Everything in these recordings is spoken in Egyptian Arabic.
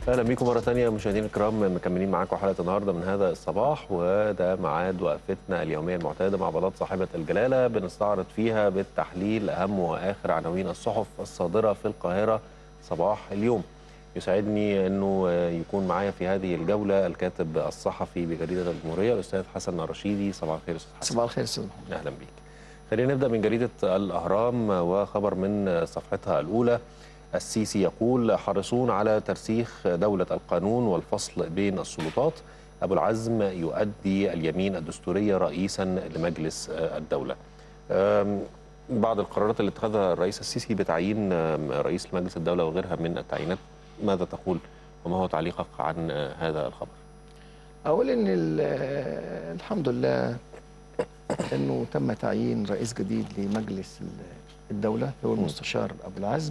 اهلا بيكم مره ثانيه مشاهدينا الكرام مكملين معاكم حلقه النهارده من هذا الصباح وده ميعاد وقفتنا اليوميه المعتاده مع بلاط صاحبه الجلاله بنستعرض فيها بالتحليل اهم واخر عناوين الصحف الصادره في القاهره صباح اليوم. يسعدني انه يكون معايا في هذه الجوله الكاتب الصحفي بجريده الجمهوريه الاستاذ حسن الرشيدي صباح الخير استاذ حسن. صباح الخير استاذ اهلا بيك. خلينا نبدا من جريده الاهرام وخبر من صفحتها الاولى السيسي يقول حريصون على ترسيخ دولة القانون والفصل بين السلطات أبو العزم يؤدي اليمين الدستورية رئيسا لمجلس الدولة بعض القرارات اللي اتخذها الرئيس السيسي بتعيين رئيس لمجلس الدولة وغيرها من التعيينات ماذا تقول وما هو تعليقك عن هذا الخبر أقول إن الحمد لله أنه تم تعيين رئيس جديد لمجلس الدولة هو المستشار أبو العزم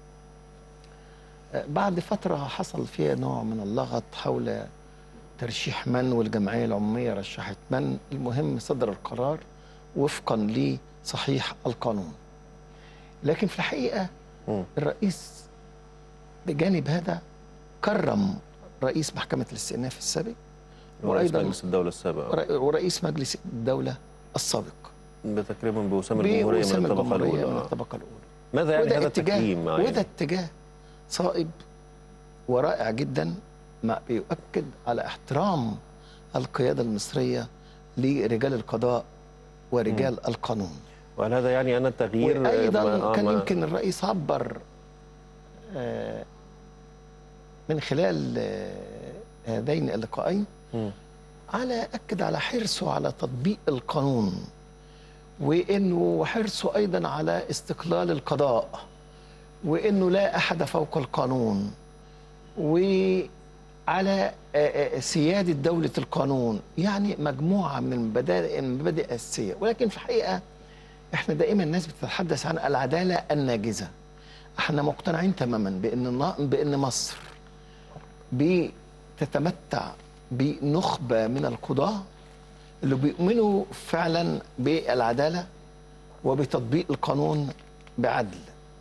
بعد فترة حصل فيها نوع من اللغط حول ترشيح من والجمعية العمومية رشحت من المهم صدر القرار وفقا لصحيح القانون لكن في الحقيقة الرئيس بجانب هذا كرم رئيس محكمة الاستئناف السابق ورئيس مجلس الدولة السابق ورئيس مجلس الدولة السابق بتكريما بوسام الجمهورية من الطبقة الأولى من الطبقة الأولى ماذا يعني هذا التكريم؟ وده اتجاه صائب ورائع جدا ما بيؤكد على احترام القيادة المصرية لرجال القضاء ورجال م. القانون وهل هذا يعني أن التغيير وأيضا كان يمكن الرئيس عبر من خلال هذين اللقاءين على أكد على حرصه على تطبيق القانون وإنه حرصه أيضا على استقلال القضاء وانه لا احد فوق القانون وعلى سياده دوله القانون يعني مجموعه من مبادئ مبادئ اساسيه ولكن في الحقيقه احنا دائما الناس بتتحدث عن العداله الناجزه احنا مقتنعين تماما بان بان مصر بتتمتع بنخبه من القضاه اللي بيؤمنوا فعلا بالعداله وبتطبيق القانون بعدل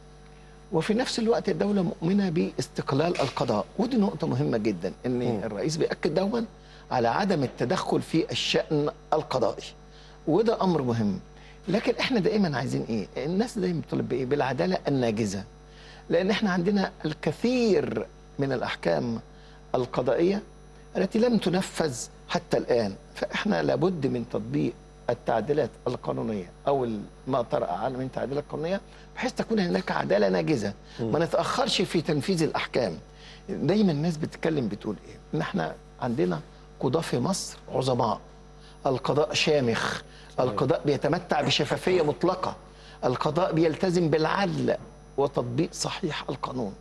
وفي نفس الوقت الدولة مؤمنة باستقلال القضاء ودي نقطة مهمة جدا ان م. الرئيس بيأكد دوما على عدم التدخل في الشأن القضائي وده أمر مهم لكن احنا دائما عايزين ايه الناس دايما بتطلب بايه بالعدالة الناجزة لان احنا عندنا الكثير من الأحكام القضائية التي لم تنفذ حتى الآن فاحنا لابد من تطبيق التعديلات القانونيه او ما طرأ من تعديلات قانونيه بحيث تكون هناك عداله ناجزه ما نتاخرش في تنفيذ الاحكام دايما الناس بتتكلم بتقول ايه ان احنا عندنا قضاه في مصر عظماء القضاء شامخ القضاء بيتمتع بشفافيه مطلقه القضاء بيلتزم بالعدل وتطبيق صحيح القانون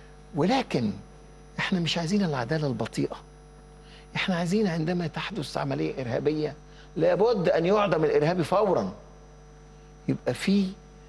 ولكن احنا مش عايزين العداله البطيئه احنا عايزين عندما تحدث عمليه ارهابيه لابد ان يعدم الارهابي فورا يبقى في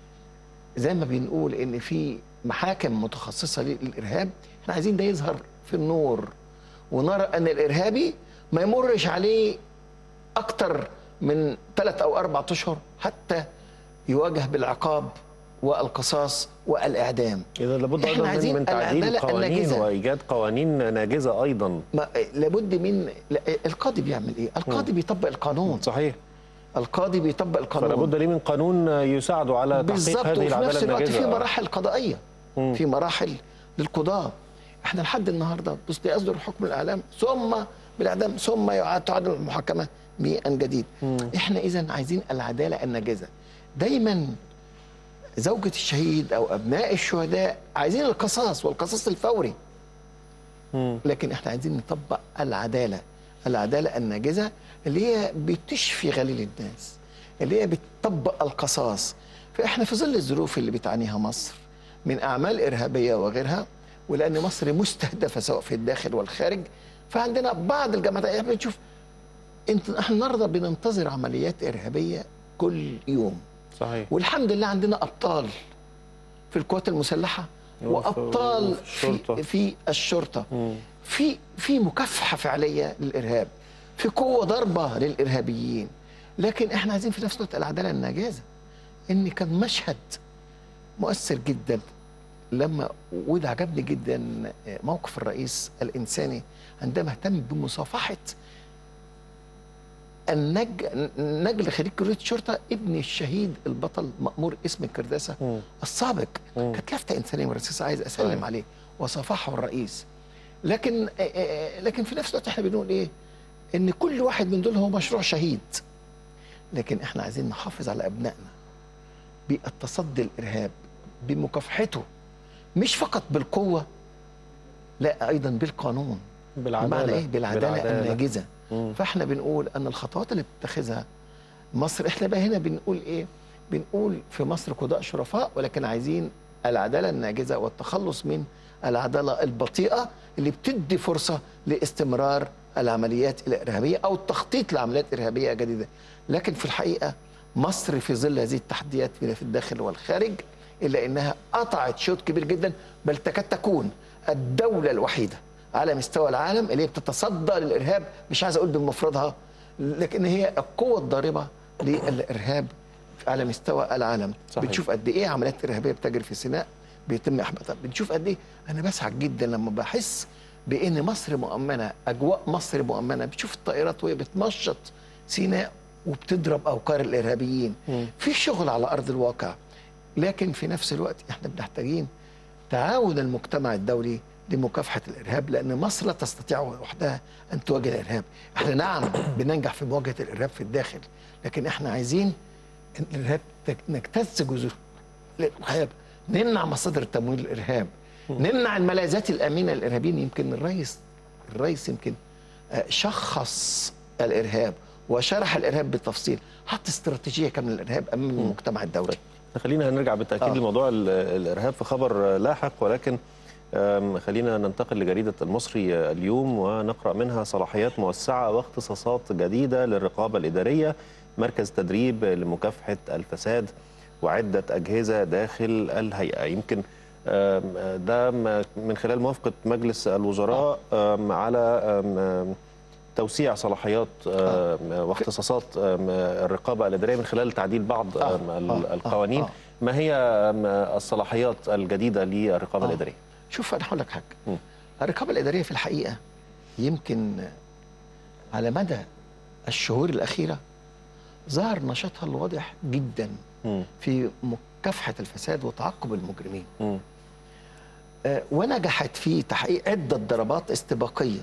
زي ما بنقول ان في محاكم متخصصه للارهاب احنا عايزين ده يظهر في النور ونرى ان الارهابي ما يمرش عليه اكتر من ثلاث او اربع اشهر حتى يواجه بالعقاب والقصاص والاعدام اذا لابد ايضا من تعديل قوانين وايجاد قوانين ناجزه ايضا ما لابد من القاضي بيعمل ايه القاضي م. بيطبق القانون صحيح القاضي بيطبق القانون فلا بد ليه من قانون يساعده على تحقيق هذه العداله وفي نفس الوقت الناجزه في مراحل قضائيه م. في مراحل للقضاه احنا لحد النهارده بص يصدر حكم الاعلام ثم بالاعدام ثم يعاد تعادل المحاكمه من جديد م. احنا اذا عايزين العداله الناجزه دايما زوجة الشهيد أو أبناء الشهداء عايزين القصاص والقصاص الفوري مم. لكن احنا عايزين نطبق العدالة العدالة الناجزة اللي هي بتشفي غليل الناس اللي هي بتطبق القصاص فاحنا في ظل الظروف اللي بتعانيها مصر من أعمال إرهابية وغيرها ولأن مصر مستهدفة سواء في الداخل والخارج فعندنا بعض الجماعات احنا بنشوف انت احنا النهارده بننتظر عمليات إرهابية كل يوم صحيح والحمد لله عندنا ابطال في القوات المسلحه وابطال وفي الشرطة. في, في الشرطه مم. في في مكافحه فعليه للارهاب في قوه ضربه للارهابيين لكن احنا عايزين في نفس الوقت العداله الناجزه ان كان مشهد مؤثر جدا لما وده عجبني جدا موقف الرئيس الانساني عندما اهتم بمصافحه النج نجل خريج كليه الشرطه ابن الشهيد البطل مأمور اسم الكرداسه مم. السابق مم. كانت لفته انسانيه من الرئيس عايز اسلم صحيح. عليه وصافحه الرئيس لكن آه، آه، لكن في نفس الوقت احنا بنقول ايه ان كل واحد من دول هو مشروع شهيد لكن احنا عايزين نحافظ على ابنائنا بالتصدي الارهاب بمكافحته مش فقط بالقوه لا ايضا بالقانون بالعداله بمعنى ايه بالعداله, الناجزه مم. فاحنا بنقول ان الخطوات اللي بتتخذها مصر احنا بقى هنا بنقول ايه بنقول في مصر قضاء شرفاء ولكن عايزين العداله الناجزه والتخلص من العداله البطيئه اللي بتدي فرصه لاستمرار العمليات الارهابيه او التخطيط لعمليات ارهابيه جديده لكن في الحقيقه مصر في ظل هذه التحديات في في الداخل والخارج الا انها قطعت شوط كبير جدا بل تكاد تكون الدوله الوحيده على مستوى العالم اللي هي بتتصدى للارهاب مش عايز اقول بمفردها لكن هي القوه الضاربه للارهاب على مستوى العالم صحيح. بتشوف قد ايه عمليات ارهابيه بتجري في سيناء بيتم احباطها بنشوف قد ايه انا بسعد جدا لما بحس بان مصر مؤمنه اجواء مصر مؤمنه بتشوف الطائرات وهي بتنشط سيناء وبتضرب اوقار الارهابيين مم. في شغل على ارض الواقع لكن في نفس الوقت احنا بنحتاجين تعاون المجتمع الدولي لمكافحه الارهاب لان مصر لا تستطيع وحدها ان تواجه الارهاب احنا نعم بننجح في مواجهه الارهاب في الداخل لكن احنا عايزين إن الارهاب تك- نجتاز جذور الارهاب نمنع مصادر تمويل الارهاب نمنع الملاذات الامنه للارهابيين يمكن الرئيس الرئيس يمكن آه، شخص الارهاب وشرح الارهاب بالتفصيل حط استراتيجيه كامله للارهاب امام المجتمع الدولي خلينا هنرجع بالتاكيد آه. لموضوع ال- الارهاب في خبر لاحق ولكن آم، خلينا ننتقل لجريده المصري اليوم ونقرا منها صلاحيات موسعه واختصاصات جديده للرقابه الاداريه مركز تدريب لمكافحه الفساد وعده اجهزه داخل الهيئه يمكن آم، ده م- من خلال موافقه مجلس الوزراء آم، على آم، آم، توسيع صلاحيات آم، واختصاصات آم، الرقابه الاداريه من خلال تعديل بعض آه، آم، ال- آه، القوانين آه. ما هي آم، الصلاحيات الجديده للرقابه آه. الاداريه شوف انا هقول لك حاجه مم. الرقابه الاداريه في الحقيقه يمكن على مدى الشهور الاخيره ظهر نشاطها الواضح جدا مم. في مكافحه الفساد وتعقب المجرمين مم. آه، ونجحت في تحقيق عده ضربات استباقيه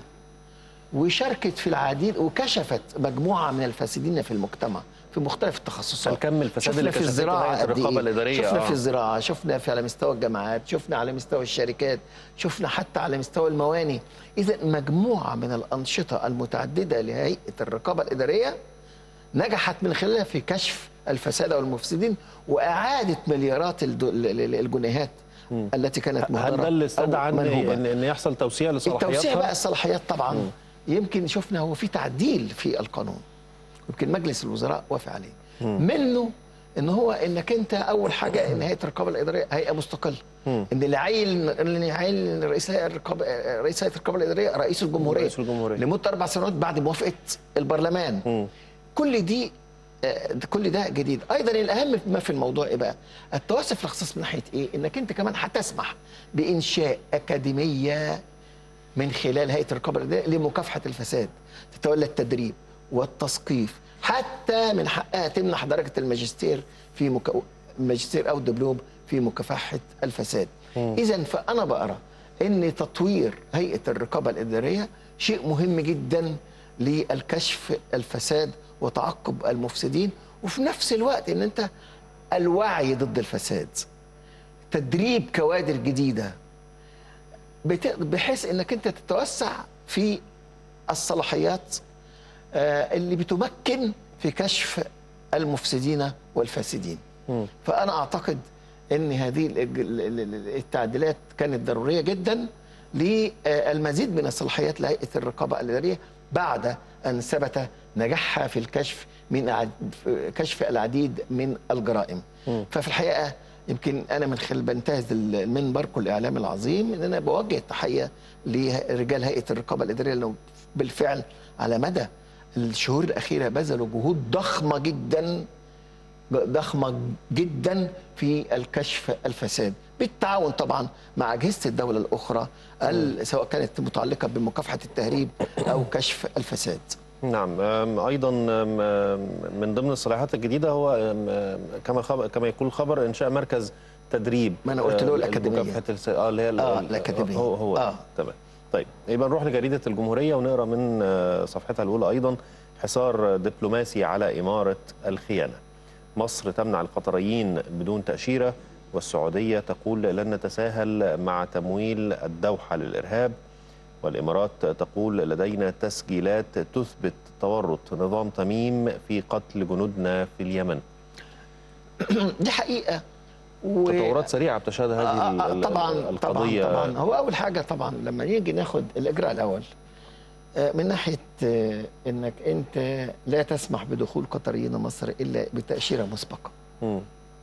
وشاركت في العديد وكشفت مجموعه من الفاسدين في المجتمع في مختلف التخصصات الكم الفساد شفنا اللي في كشفته الزراعه هيئة قد الرقابه إيه؟ الاداريه شفنا آه. في الزراعه شفنا في على مستوى الجامعات شفنا على مستوى الشركات شفنا حتى على مستوى المواني اذا مجموعه من الانشطه المتعدده لهيئه الرقابه الاداريه نجحت من خلالها في كشف الفساد والمفسدين واعاده مليارات الد- ال- ال- الجنيهات التي كانت هل مهدره ده اللي استدعى أو ان منهوبة. ان إن يحصل توسيع لصلاحياتها التوسيع بقى الصلاحيات طبعا يمكن شفنا هو في تعديل في القانون يمكن مجلس الوزراء وافق عليه منه ان هو انك انت اول حاجه ان هيئه الرقابه الاداريه هيئه مستقله مم. ان اللي عايل اللي عايل رئيس هيئه الرقابه رئيس هيئه الرقابه الاداريه رئيس الجمهوريه رئيس الجمهورية. لمده اربع سنوات بعد موافقه البرلمان مم. كل دي آه، كل ده جديد ايضا الاهم ما في الموضوع ايه بقى التوسع في الاختصاص من ناحيه ايه انك انت كمان هتسمح بانشاء اكاديميه من خلال هيئه الرقابه الاداريه لمكافحه الفساد تتولى التدريب والتثقيف حتى من حقها تمنح درجه الماجستير في مك... ماجستير او دبلوم في مكافحه الفساد اذا فانا بقرا ان تطوير هيئه الرقابه الاداريه شيء مهم جدا للكشف الفساد وتعقب المفسدين وفي نفس الوقت ان انت الوعي ضد الفساد تدريب كوادر جديده بت- بحيث انك انت تتوسع في الصلاحيات آه، اللي بتمكن في كشف المفسدين والفاسدين مم. فانا اعتقد ان هذه ال- ال- ال- التعديلات كانت ضروريه جدا للمزيد من الصلاحيات لهيئه الرقابه الاداريه بعد ان ثبت نجاحها في الكشف من أعد- في كشف العديد من الجرائم مم. ففي الحقيقه يمكن انا من خلال بنتهز المنبر الاعلام العظيم ان انا بوجه التحيه لرجال هيئه الرقابه الاداريه لانه بالفعل على مدى الشهور الاخيره بذلوا جهود ضخمه جدا ضخمه جدا في الكشف الفساد بالتعاون طبعا مع اجهزه الدوله الاخرى ال- سواء كانت متعلقه بمكافحه التهريب او كشف الفساد نعم أم، ايضا أم، أم، من ضمن الصلاحيات الجديده هو أم، أم، كما خبر كما يقول الخبر انشاء مركز تدريب ما أنا قلت له أه، الأكاديمية. لمكافحه الس... اه اللي هي ال- آه، ال- الأكاديمية. هو هو آه. تمام طيب يبقى نروح لجريده الجمهوريه ونقرا من آه، صفحتها الاولى ايضا حصار دبلوماسي على اماره الخيانه مصر تمنع القطريين بدون تاشيره والسعوديه تقول لن نتساهل مع تمويل الدوحه للارهاب والامارات تقول لدينا تسجيلات تثبت تورط نظام تميم في قتل جنودنا في اليمن دي حقيقه و... تطورات سريعه بتشهد هذه آه، ال- آه، ال- طبعا القضيه طبعا طبعا هو اول حاجه طبعا لما نيجي ناخد الاجراء الاول آه، من ناحيه آه، انك انت لا تسمح بدخول قطريين مصر الا بتاشيره مسبقه مم.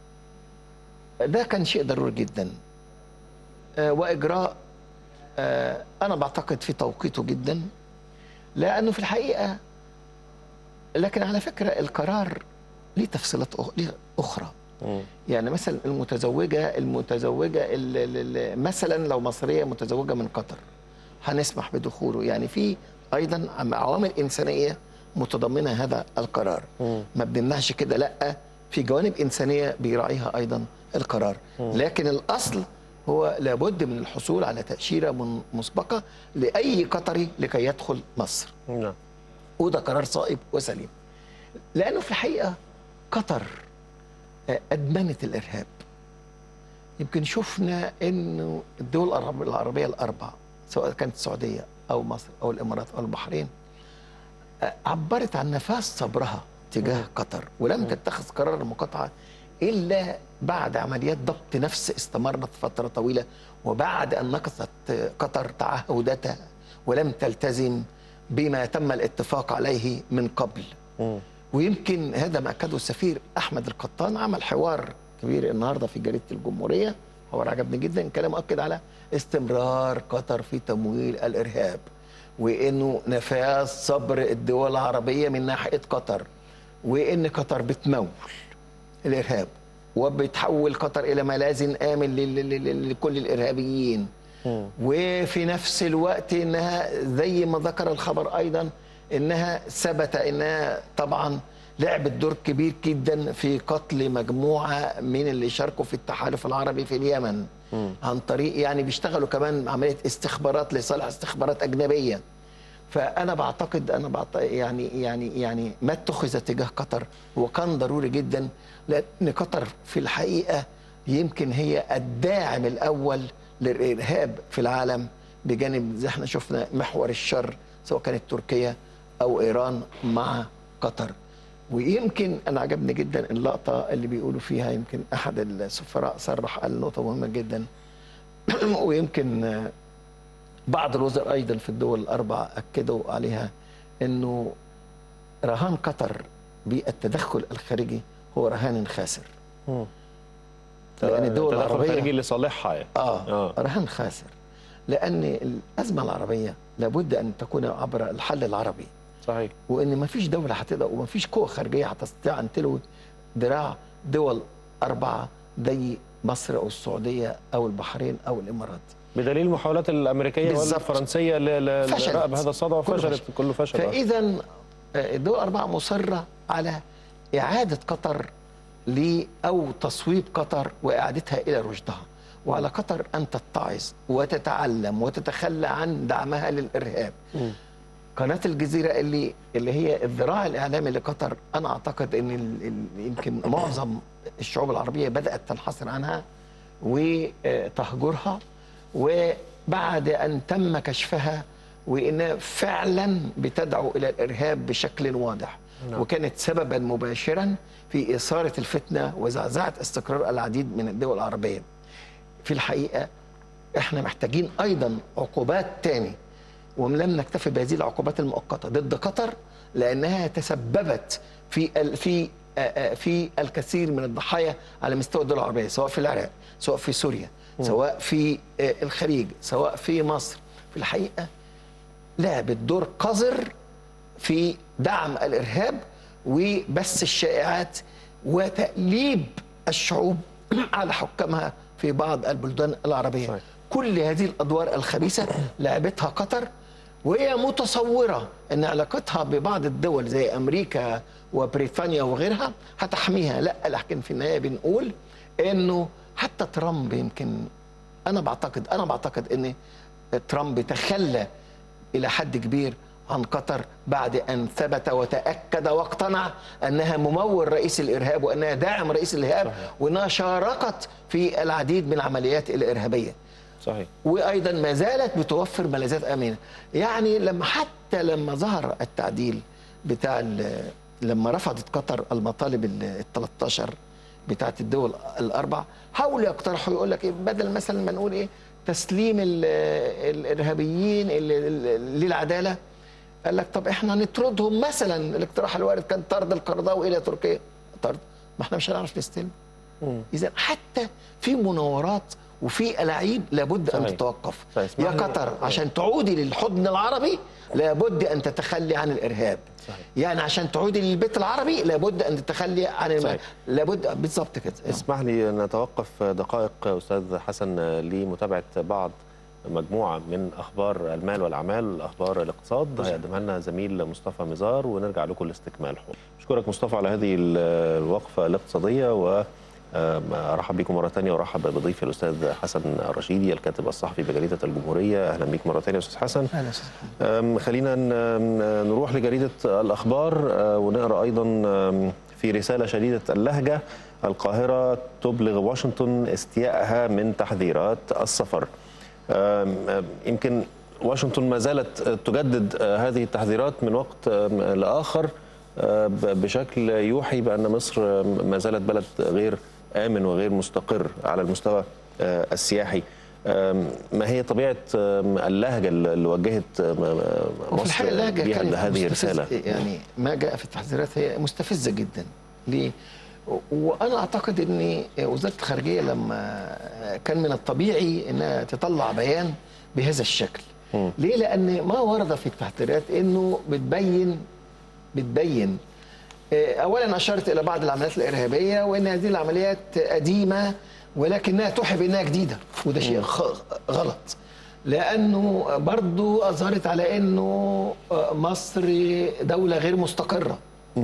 ده كان شيء ضروري جدا آه، واجراء آه، انا بعتقد في توقيته جدا لانه في الحقيقه لكن على فكره القرار ليه تفصيلات أخ- ليه اخرى مم. يعني مثلا المتزوجه المتزوجه ال- ال- ال- مثلا لو مصريه متزوجه من قطر هنسمح بدخوله يعني في ايضا عم- عوامل انسانيه متضمنه هذا القرار مم. ما بنمنعش كده لا في جوانب انسانيه بيراعيها ايضا القرار لكن الاصل هو لابد من الحصول على تاشيره من- مسبقه لاي قطري لكي يدخل مصر نعم وده قرار صائب وسليم لانه في الحقيقه قطر آه، ادمنت الارهاب يمكن شفنا انه الدول العرب- العربيه الاربع سواء كانت السعوديه او مصر او الامارات او البحرين آه، عبرت عن نفاس صبرها تجاه قطر ولم تتخذ قرار المقاطعه الا بعد عمليات ضبط نفس استمرت فتره طويله وبعد ان نقصت آه، قطر تعهداتها ولم تلتزم بما تم الاتفاق عليه من قبل مم. ويمكن هذا ما اكده السفير احمد القطان عمل حوار كبير النهارده في جريده الجمهوريه حوار عجبني جدا كلام اكد على استمرار قطر في تمويل الارهاب وانه نفاذ صبر الدول العربيه من ناحيه قطر وان قطر بتمول الارهاب وبتحول قطر الى ملاذ امن لل- لل- لل- لكل الارهابيين مم. وفي نفس الوقت انها زي ما ذكر الخبر ايضا انها ثبت انها طبعا لعبت دور كبير جدا في قتل مجموعه من اللي شاركوا في التحالف العربي في اليمن عن طريق يعني بيشتغلوا كمان عمليه استخبارات لصالح استخبارات اجنبيه فانا بعتقد انا بعتقد يعني يعني يعني ما اتخذ تجاه قطر وكان ضروري جدا لان قطر في الحقيقه يمكن هي الداعم الاول للارهاب في العالم بجانب زي احنا شفنا محور الشر سواء كانت تركيا او ايران مع قطر ويمكن انا عجبني جدا اللقطه اللي بيقولوا فيها يمكن احد السفراء صرح قال نقطه مهمه جدا ويمكن آه، بعض الوزراء ايضا في الدول الاربع اكدوا عليها انه رهان قطر بالتدخل الخارجي هو رهان خاسر مم. لان الدول تدخل خارجي العربيه لصالحها يعني آه, آه. اه رهان خاسر لان الازمه العربيه لابد ان تكون عبر الحل العربي صحيح وان ما فيش دوله هتقدر وما فيش قوه خارجيه هتستطيع ان تلوي ذراع دول اربعه زي مصر او السعوديه او البحرين او الامارات بدليل المحاولات الامريكيه بالظبط. والفرنسيه ل- ل- فشلت. لرأب هذا الصدى كله وفشلت فشل. كله فشل آه. فاذا آه، الدول الاربعه مصره على اعاده قطر ل او تصويب قطر واعادتها الى رشدها وعلى قطر ان تتعظ وتتعلم وتتخلى عن دعمها للارهاب مم. قناه الجزيره اللي اللي هي الذراع الاعلامي لقطر انا اعتقد ان ال- ال- يمكن معظم الشعوب العربيه بدات تنحصر عنها وتهجرها وبعد ان تم كشفها وانها فعلا بتدعو الى الارهاب بشكل واضح نعم. وكانت سببا مباشرا في اثاره الفتنه وزعزعه استقرار العديد من الدول العربيه في الحقيقه احنا محتاجين ايضا عقوبات تاني ولم نكتفي بهذه العقوبات المؤقته ضد قطر لانها تسببت في ال- في آه، آه، في الكثير من الضحايا على مستوى الدول العربيه سواء في العراق سواء في سوريا سواء في آه، الخليج سواء في مصر في الحقيقه لعبت دور قذر في دعم الارهاب وبث الشائعات وتأليب الشعوب على حكامها في بعض البلدان العربية صحيح. كل هذه الأدوار الخبيثة لعبتها قطر وهي متصورة أن علاقتها ببعض الدول زي أمريكا وبريطانيا وغيرها هتحميها لا لكن في النهاية بنقول أنه حتى ترامب يمكن أنا بعتقد أنا بعتقد أن ترامب تخلى إلى حد كبير عن قطر بعد أن ثبت وتأكد واقتنع أنها ممول رئيس الإرهاب وأنها داعم رئيس الإرهاب وأنها شاركت في العديد من العمليات الإرهابية صحيح وايضا ما زالت بتوفر ملاذات امنه يعني لما حتى لما ظهر التعديل بتاع ال- لما رفضت قطر المطالب ال 13 بتاعت الدول الاربع حاولوا يقترحوا يقول لك إيه بدل مثلا ما نقول ايه تسليم ال- الارهابيين ال- ال- للعداله قال لك طب احنا نطردهم مثلا الاقتراح الوارد كان طرد القرضاوي الى تركيا طرد ما احنا مش هنعرف نستلم اذا حتى في مناورات وفي الاعيب لابد ان صحيح. تتوقف صحيح. اسمح يا لي- قطر عشان تعودي للحضن العربي لابد ان تتخلي عن الارهاب صحيح. يعني عشان تعودي للبيت العربي لابد ان تتخلي عن الم... صحيح. لابد بالظبط كده اسمح لي نتوقف دقائق استاذ حسن لمتابعه بعض مجموعه من اخبار المال والاعمال اخبار الاقتصاد هيقدمها لنا زميل مصطفى مزار ونرجع لكم لاستكمال الحوار اشكرك مصطفى على هذه ال- الوقفه الاقتصاديه و آم، ارحب بكم مره ثانيه وارحب بضيفي الاستاذ حسن الرشيدي الكاتب الصحفي بجريده الجمهوريه اهلا بك مره ثانيه استاذ حسن اهلا وسهلا. أم، خلينا ن- نروح لجريدة الأخبار أه، ونقرأ أيضا أم، في رسالة شديدة اللهجة القاهرة تبلغ واشنطن استيائها من تحذيرات السفر أم، أم، يمكن واشنطن ما زالت تجدد أه، هذه التحذيرات من وقت أم، لآخر أه، ب- بشكل يوحي بأن مصر أم، ما زالت بلد غير آمن وغير مستقر على المستوى أه، السياحي أم، ما هي طبيعة أم، اللهجة اللي وجهت أم، أم، وفي مصر الحقيقه اللهجه بها كانت هذه مستفزة. الرسالة يعني ما جاء في التحذيرات هي مستفزه جدا ليه؟ و- وانا اعتقد ان وزاره الخارجيه لما كان من الطبيعي انها تطلع بيان بهذا الشكل مم. ليه؟ لان ما ورد في التحذيرات انه بتبين بتبين آه، اولا اشارت الى بعض العمليات الارهابيه وان هذه العمليات قديمه ولكنها توحي بانها جديده وده شيء خ- غلط لانه برضو اظهرت على انه آه، مصر دوله غير مستقره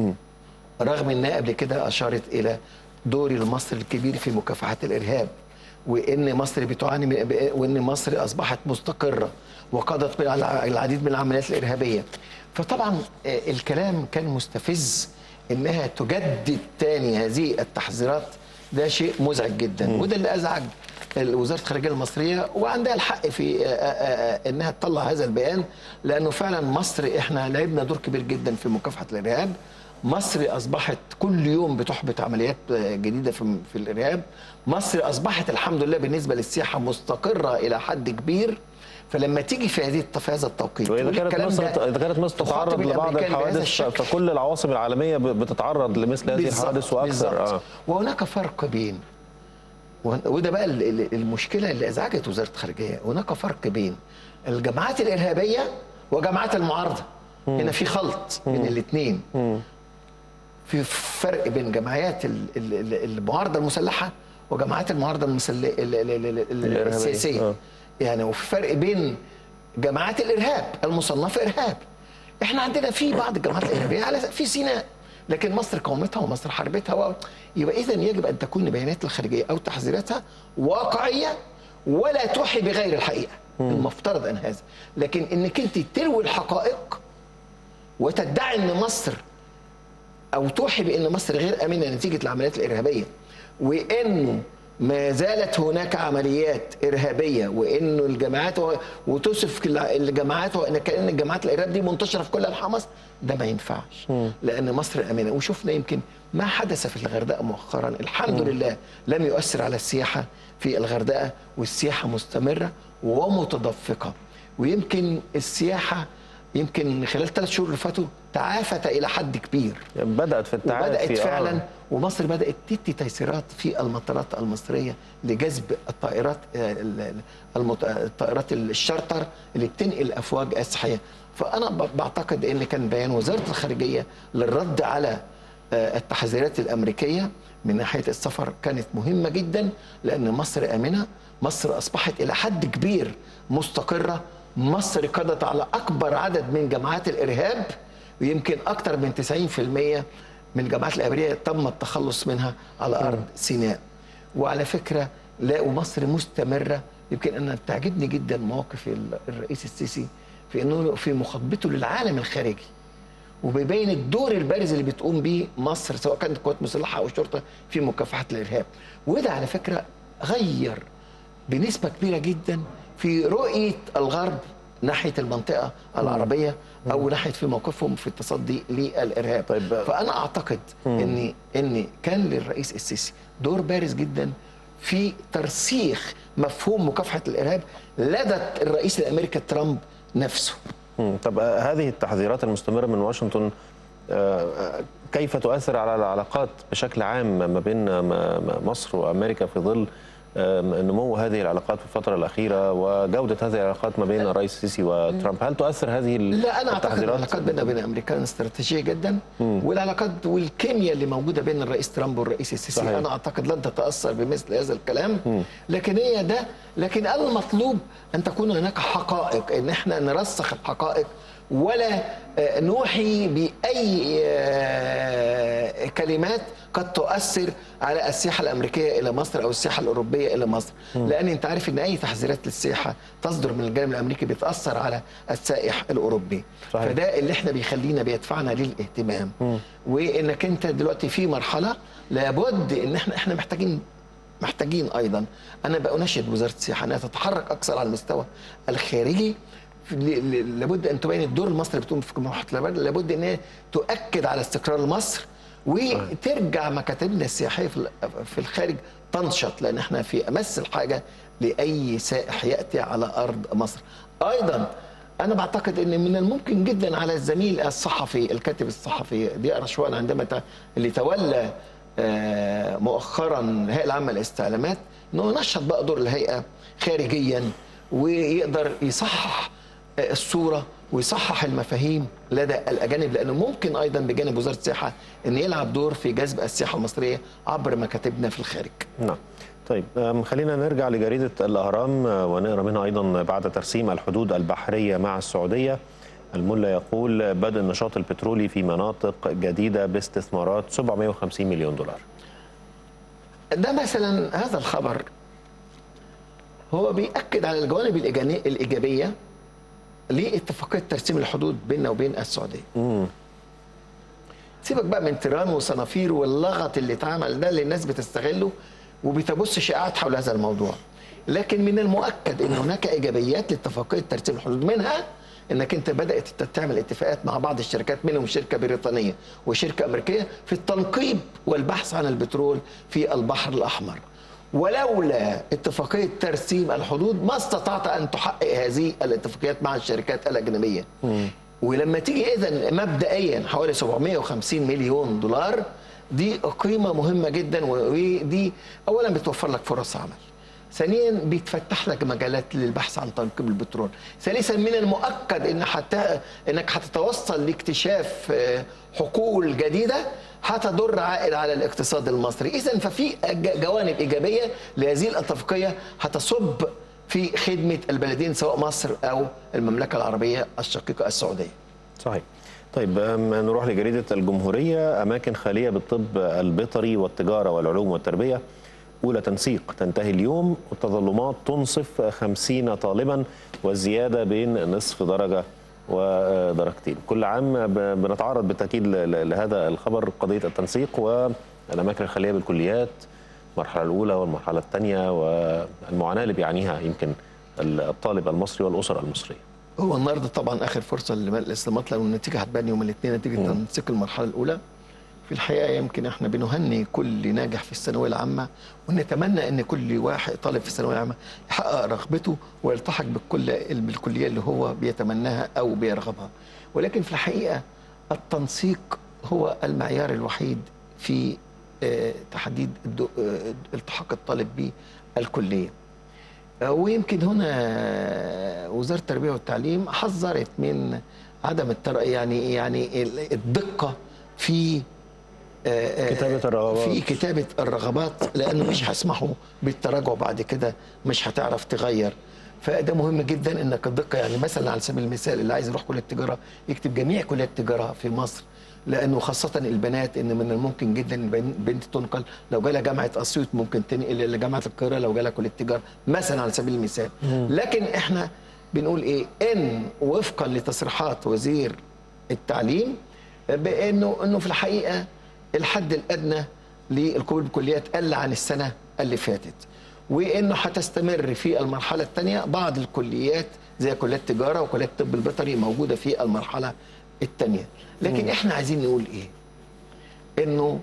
رغم انها قبل كده اشارت الى دور المصري الكبير في مكافحه الارهاب وان مصر بتعاني من وان مصر اصبحت مستقره وقضت على العديد من العمليات الارهابيه فطبعا آه، الكلام كان مستفز انها تجدد تاني هذه التحذيرات ده شيء مزعج جدا وده اللي ازعج وزاره الخارجيه المصريه وعندها الحق في آه، آه، آه، انها تطلع هذا البيان لانه فعلا مصر احنا لعبنا دور كبير جدا في مكافحه الارهاب مصر اصبحت كل يوم بتحبط عمليات آه، جديده في في الارهاب مصر اصبحت الحمد لله بالنسبه للسياحه مستقره الى حد كبير فلما تيجي في هذه في هذا التوقيت وإذا تقول كانت الكلام مصر ده إذا كانت مصر تخاطب تتعرض لبعض الأمريكان بهذا الحوادث الشكل. فكل العواصم العالمية ب- بتتعرض لمثل هذه بالظبط، الحوادث وأكثر بالظبط. آه. وهناك فرق بين و- وده بقى ال- ال- المشكله اللي ازعجت وزاره الخارجيه هناك فرق بين الجماعات الارهابيه وجماعات المعارضه هنا في خلط بين الاثنين في فرق بين جمعيات ال- ال- ال- المعارضه المسلحه وجماعات المعارضه المسل... ال- ال- ال- ال- الإرهابية. السياسيه آه. يعني وفي فرق بين جماعات الارهاب المصنفه ارهاب احنا عندنا في بعض الجماعات الارهابيه على في سيناء لكن مصر قومتها ومصر حربتها و... يبقى اذا يجب ان تكون بيانات الخارجيه او تحذيراتها واقعيه ولا توحي بغير الحقيقه المفترض ان هذا لكن انك انت تروي الحقائق وتدعي ان مصر او توحي بان مصر غير امنه نتيجه العمليات الارهابيه وانه ما زالت هناك عمليات ارهابيه وانه الجماعات وتصف الع- الجماعات وان كان الجماعات الارهاب دي منتشره في كل انحاء مصر ده ما ينفعش لان مصر امنه وشفنا يمكن ما حدث في الغردقه مؤخرا الحمد لله لم يؤثر على السياحه في الغردقه والسياحه مستمره ومتدفقه ويمكن السياحه يمكن خلال ثلاث شهور اللي فاتوا تعافت الى حد كبير بدأت في التعافي وبدات آه. فعلا ومصر بدات تدي تيسيرات في المطارات المصريه لجذب الطائرات آه، ال- ال- المط- الطائرات الشارتر اللي بتنقل افواج اسحيه فانا ب- بعتقد ان كان بيان وزاره الخارجيه للرد على آه، التحذيرات الامريكيه من ناحيه السفر كانت مهمه جدا لان مصر امنه مصر اصبحت الى حد كبير مستقره مصر قضت على اكبر عدد من جماعات الارهاب ويمكن اكثر من 90% من الجماعات الارهابيه تم التخلص منها على ارض سيناء وعلى فكره لا ومصر مستمره يمكن انا بتعجبني جدا مواقف ال- الرئيس السيسي في انه في مخاطبته للعالم الخارجي وبيبين الدور البارز اللي بتقوم بيه مصر سواء كانت قوات مسلحه او شرطه في مكافحه الارهاب وده على فكره غير بنسبه كبيره جدا في رؤيه الغرب ناحيه المنطقه العربيه او ناحيه في موقفهم في التصدي للارهاب طيب. فانا اعتقد ان ان كان للرئيس السيسي دور بارز جدا في ترسيخ مفهوم مكافحه الارهاب لدى الرئيس الامريكي ترامب نفسه مم. طب آه، هذه التحذيرات المستمرة من واشنطن آه، آه، كيف تؤثر على العلاقات بشكل عام ما بين آه، م- م- مصر وأمريكا في ظل آه، نمو هذه العلاقات في الفترة الأخيرة وجودة هذه العلاقات ما بين الرئيس السيسي وترامب هل تؤثر هذه لا انا اعتقد التحذيرات العلاقات بيننا وبين الامريكان استراتيجيه جدا والعلاقات والكيمياء اللي موجوده بين الرئيس ترامب والرئيس السيسي صحيح. انا اعتقد لن تتاثر بمثل هذا الكلام لكن هي ده لكن المطلوب ان تكون هناك حقائق ان احنا نرسخ الحقائق ولا آه، نوحي باي آه، كلمات قد تؤثر على السياحه الامريكيه الى مصر او السياحه الاوروبيه الى مصر لان انت عارف ان اي تحذيرات للسياحه تصدر من الجانب الامريكي بتاثر على السائح الاوروبي صحيح. فده اللي احنا بيخلينا بيدفعنا للاهتمام وانك انت دلوقتي في مرحله لابد ان احنا احنا محتاجين محتاجين ايضا انا بناشد وزاره السياحه انها تتحرك اكثر على المستوى الخارجي ل- ل- لابد ان تبين الدور المصري اللي بتقوم في مكافحه الارهاب لابد ان هي تؤكد على استقرار مصر وترجع مكاتبنا السياحيه في ال- في الخارج تنشط لان احنا في امس الحاجه لاي سائح ياتي على ارض مصر ايضا انا بعتقد ان من الممكن جدا على الزميل الصحفي الكاتب الصحفي ضياء رشوان عندما ت- اللي تولى آه، مؤخرا الهيئه العامه للاستعلامات انه ينشط بقى دور الهيئه خارجيا ويقدر يصحح آه، الصوره ويصحح المفاهيم لدى الاجانب لانه ممكن ايضا بجانب وزاره السياحه ان يلعب دور في جذب السياحه المصريه عبر مكاتبنا في الخارج. نعم طيب أم، خلينا نرجع لجريدة الأهرام آه، ونقرأ منها أيضا بعد ترسيم الحدود البحرية مع السعودية الملا يقول بدء النشاط البترولي في مناطق جديدة باستثمارات 750 مليون دولار ده مثلا هذا الخبر هو بيأكد على الجوانب الإيجاني- الإيجابية لاتفاقية ترسيم الحدود بيننا وبين السعودية. سيبك بقى من تيران وصنافير واللغط اللي اتعمل ده اللي الناس بتستغله وبتبث شائعات حول هذا الموضوع. لكن من المؤكد ان هناك ايجابيات لاتفاقيه ترسيم الحدود منها انك انت بدات تعمل اتفاقات مع بعض الشركات منهم شركه بريطانيه وشركه امريكيه في التنقيب والبحث عن البترول في البحر الاحمر. ولولا اتفاقيه ترسيم الحدود ما استطعت ان تحقق هذه الاتفاقيات مع الشركات الاجنبيه. ولما تيجي اذا مبدئيا حوالي 750 مليون دولار دي قيمه مهمه جدا ودي اولا بتوفر لك فرص عمل. ثانيا بيتفتح لك مجالات للبحث عن تنقيب البترول ثالثا من المؤكد ان حتى انك هتتوصل لاكتشاف آه، حقول جديده هتضر عائد على الاقتصاد المصري اذا ففي ج- جوانب ايجابيه لهذه الاتفاقيه هتصب في خدمه البلدين سواء مصر او المملكه العربيه الشقيقه السعوديه صحيح طيب أم، نروح لجريدة الجمهورية أماكن خالية بالطب البيطري والتجارة والعلوم والتربية أولى تنسيق تنتهي اليوم والتظلمات تنصف خمسين طالبا والزيادة بين نصف درجة ودرجتين كل عام ب- بنتعرض بالتأكيد ل- ل- لهذا الخبر قضية التنسيق والأماكن الخالية بالكليات المرحلة الأولى والمرحلة الثانية والمعاناة اللي بيعانيها يمكن الطالب المصري والأسر المصرية هو النهارده طبعا اخر فرصه للاستلامات لو النتيجه هتبان يوم الاثنين نتيجه تنسيق المرحله الاولى في الحقيقه يمكن احنا بنهني كل ناجح في الثانويه العامه ونتمنى ان كل واحد طالب في الثانويه العامه يحقق رغبته ويلتحق بالكل بالكليه اللي هو بيتمناها او بيرغبها ولكن في الحقيقه التنسيق هو المعيار الوحيد في آه، تحديد الدو- آه، التحاق الطالب بالكليه ويمكن هنا وزاره التربيه والتعليم حذرت من عدم التر... يعني يعني الدقه في آه، آه، كتابة الرغبات. في كتابه الرغبات لانه مش هيسمحوا بالتراجع بعد كده مش هتعرف تغير فده مهم جدا انك الدقه يعني مثلا على سبيل المثال اللي عايز يروح كليه التجاره يكتب جميع كليات التجاره في مصر لانه خاصه البنات ان من الممكن جدا البن- البنت تنقل لو جالها جامعه اسيوط ممكن تنقل الى جامعه القاهره لو جالها كليه التجاره مثلا على سبيل المثال لكن احنا بنقول ايه ان وفقا لتصريحات وزير التعليم بانه انه في الحقيقه الحد الادنى للقبول بالكليات قل عن السنه اللي فاتت وانه هتستمر في المرحله الثانيه بعض الكليات زي كليات التجاره وكليات الطب البيطري موجوده في المرحله الثانيه لكن احنا عايزين نقول ايه انه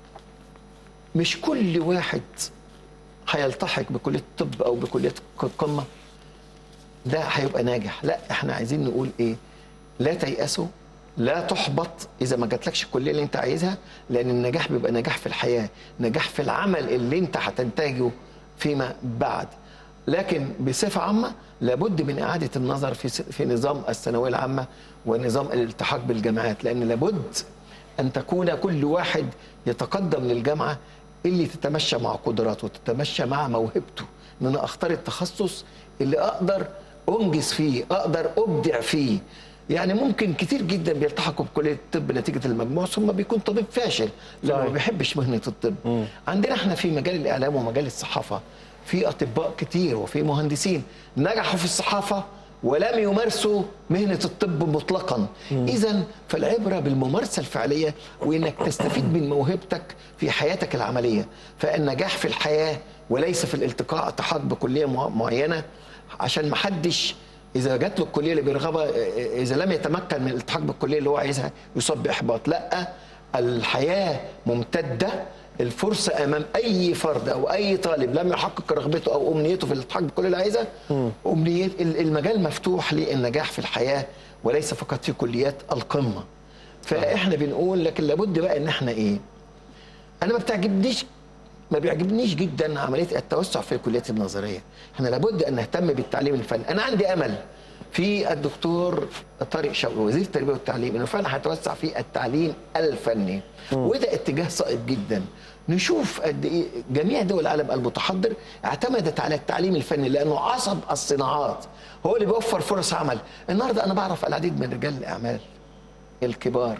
مش كل واحد هيلتحق بكليه الطب او بكليه القمه ده هيبقى ناجح لا احنا عايزين نقول ايه لا تيأسوا لا تحبط اذا ما جاتلكش الكليه اللي انت عايزها لان النجاح بيبقى نجاح في الحياه نجاح في العمل اللي انت هتنتجه فيما بعد لكن بصفه عامه لابد من اعاده النظر في س- في نظام الثانويه العامه ونظام الالتحاق بالجامعات لان لابد ان تكون كل واحد يتقدم للجامعه اللي تتمشى مع قدراته وتتمشى مع موهبته ان انا اختار التخصص اللي اقدر انجز فيه اقدر ابدع فيه يعني ممكن كتير جدا بيلتحقوا بكليه الطب نتيجه المجموع ثم بيكون طبيب فاشل لانه ما صحيح. بيحبش مهنه الطب عندنا احنا في مجال الاعلام ومجال الصحافه في اطباء كتير وفي مهندسين نجحوا في الصحافه ولم يمارسوا مهنه الطب مطلقا اذا فالعبره بالممارسه الفعليه وانك تستفيد من موهبتك في حياتك العمليه فالنجاح في الحياه وليس في الالتقاء التحاق بكليه مع- معينه عشان ما حدش اذا جات له الكليه اللي بيرغبها اذا لم يتمكن من الالتحاق بالكليه اللي هو عايزها يصاب باحباط لا الحياه ممتده الفرصه امام اي فرد او اي طالب لم يحقق رغبته او امنيته في الالتحاق بالكليه اللي عايزها امنيه المجال مفتوح للنجاح في الحياه وليس فقط في كليات القمه فاحنا بنقول لكن لابد بقى ان احنا ايه انا ما بتعجبنيش ما بيعجبنيش جدا عمليه التوسع في الكليات النظريه احنا لابد ان نهتم بالتعليم الفني انا عندي امل في الدكتور طارق شوقي وزير التربيه والتعليم انه فعلا هيتوسع في التعليم الفني وده اتجاه صائب جدا نشوف قد ايه جميع دول العالم المتحضر اعتمدت على التعليم الفني لانه عصب الصناعات هو اللي بيوفر فرص عمل النهارده انا بعرف العديد من رجال الاعمال الكبار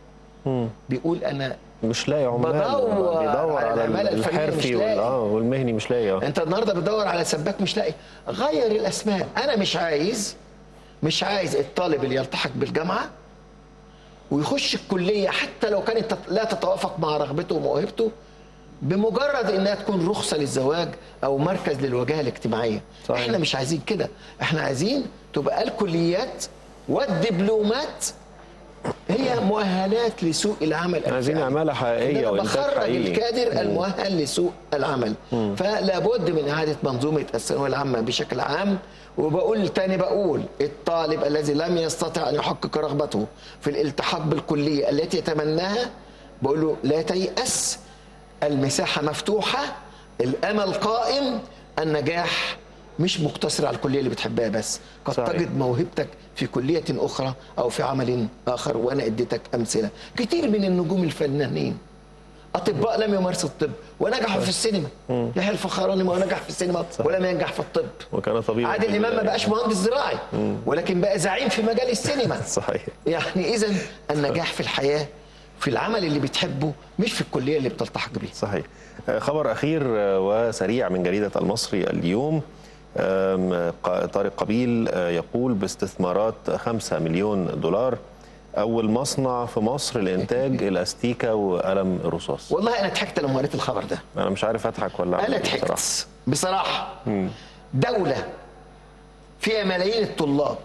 بيقول انا مش لاقي عمال بدور بيدور على على العمالة الفنية مش الحرفي لاقي. وال- اه والمهني مش لاقي اه انت النهارده بتدور على سباك مش لاقي غير الاسماء انا مش عايز مش عايز الطالب اللي يلتحق بالجامعه ويخش الكليه حتى لو كانت تت- لا تتوافق مع رغبته وموهبته بمجرد انها تكون رخصه للزواج او مركز للوجاهه الاجتماعيه صحيح. احنا مش عايزين كده احنا عايزين تبقى الكليات والدبلومات هي مؤهلات لسوق العمل عايزين الفعلي. عماله حقيقيه إن أنا وانتاج بخرج حقيقي الكادر المؤهل لسوق العمل فلا بد من اعاده منظومه الثانويه العامه بشكل عام وبقول تاني بقول الطالب الذي لم يستطع ان يحقق رغبته في الالتحاق بالكليه التي يتمناها بقول له لا تيأس المساحه مفتوحه الامل قائم النجاح مش مقتصر على الكليه اللي بتحبها بس قد صحيح. تجد موهبتك في كليه اخرى او في عمل اخر وانا اديتك امثله كتير من النجوم الفنانين اطباء لم يمارسوا الطب ونجحوا في السينما يحيى الفخراني ما هو نجح في السينما ولم ينجح في الطب وكان طبيب عادل امام ما بقاش مهندس زراعي ولكن بقى زعيم في مجال السينما صحيح يعني اذا النجاح في الحياه في العمل اللي بتحبه مش في الكليه اللي بتلتحق بيها صحيح آه، خبر أخير آه، وسريع من جريدة المصري اليوم آم، ق- طارق قبيل آه، يقول باستثمارات 5 مليون دولار أول مصنع في مصر لإنتاج الأستيكة وقلم الرصاص والله انا ضحكت لما قريت الخبر ده أنا مش عارف أضحك ولا انا أعمل إيه ضحكت بصراحة. بصراحه دوله فيها ملايين الطلاب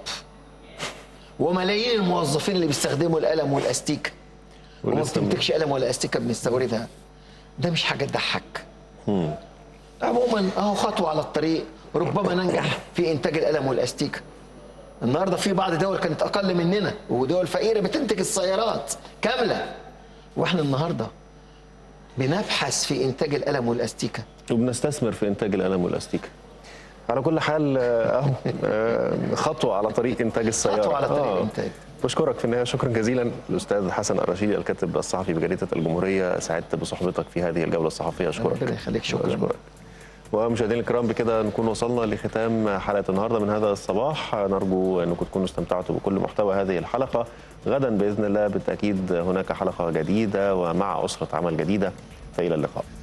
وملايين الموظفين اللي بيستخدموا القلم والاستيكه وما ولسه م- بتنتجش قلم ولا استيكه بنستوردها ده مش حاجه تضحك عموما اهو خطوه على الطريق ربما ننجح في انتاج القلم والاستيكه النهارده في بعض دول كانت اقل مننا ودول فقيره بتنتج السيارات كامله واحنا النهارده بنبحث في انتاج القلم والاستيكه وبنستثمر في إنتاج القلم والأستيكة على كل حال آه، أهو آه، خطوة على طريق إنتاج السيارة خطوه على طريق آه. الانتاج بشكرك في النهايه شكرا جزيلا الاستاذ حسن الرشيدي الكاتب الصحفي بجريده الجمهوريه سعدت بصحبتك في هذه الجوله الصحفيه اشكرك ربنا يخليك شكرا أشكرك. ومشاهدينا الكرام بكده نكون وصلنا لختام حلقه النهارده من هذا الصباح نرجو انكم تكونوا استمتعتوا بكل محتوى هذه الحلقه غدا باذن الله بالتاكيد هناك حلقه جديده ومع اسره عمل جديده فالى اللقاء